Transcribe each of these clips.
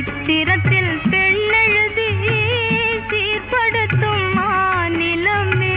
சித்திரத்தில் பெண்ணெழுதி சீர்படுத்தும் மாநிலமே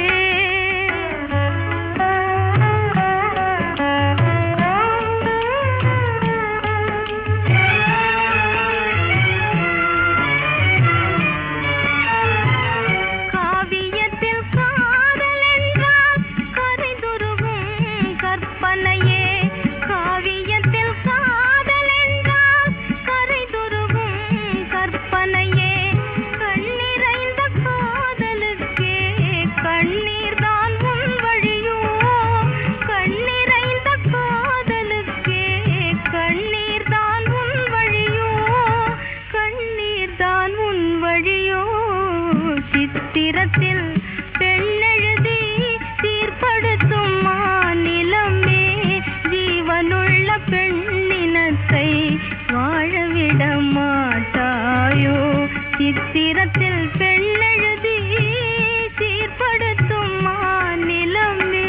காவியத்தில் காதல் என்றால் கரைதுருவும் கற்பனையே காவியத்தில் காதல் என்றால் கரைதுருவும் கற்பனையே கண்ணிறைந்த காதலுக்கே கண்ணீர் தான் உன் வழியோ கண்ணிறைந்த காதலுக்கே கண்ணீர் தான் உன் வழியோ கண்ணீர் தான் உன் வழியோ சித்திரத்தில் பெண்ணெழுதி சீர்படுத்தும் மாநிலமே ஜீவனுள்ள பெண்ணினத்தை வாழவிட மாட்டாயோ சித்திரத்தில் பெண்ணெழுதி சீர்படுத்தும் மாநிலமே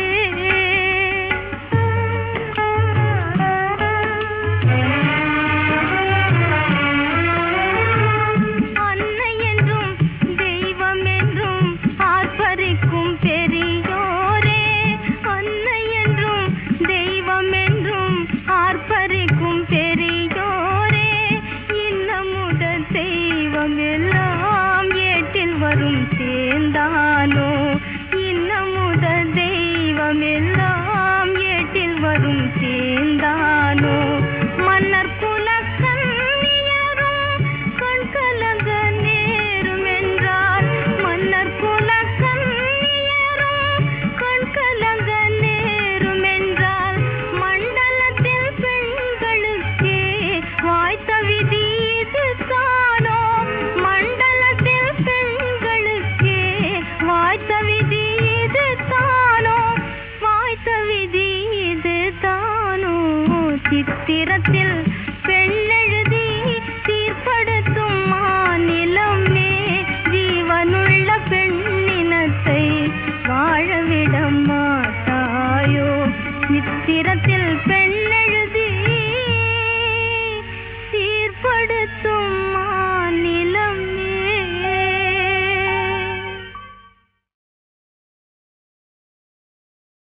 அன்னை என்றும் தெய்வம் என்றும் ஆர்ப்பரிக்கும் பெரியோரே அன்னை என்றும் தெய்வம் என்றும் ஆர்ப்பரிக்கும் பெரியோரே இன்னமுத தெய்வம் எல்லாம் ஏட்டில் வரும் சேர்ந்தானோ இன்னமுத தெய்வம் எல்லாம் ஏட்டில் வரும் சேர்ந்தானோ மன்னர் குல கண்ணியரும் கண் கலங்க நேரும் என்றால் மன்னர் குல கண்ணியரும் கண் கலங்க நேரும் என்றால் மண்டலத்தில் பெண்களுக்கே வாய்த்த விதி இது தானோ மண்டலத்தில் பெண்களுக்கே வாய்த்த விதி இது தானோ வாய்த்த விதி இது தானோ சித்திரத்தில் பெண்ணெழுதி சீர்படுத்தும் மாநிலமே ஜீவனுள்ள பெண்ணினத்தை வாழவிட மாட்டாயோ சித்திரத்தில் பெண்ணெழு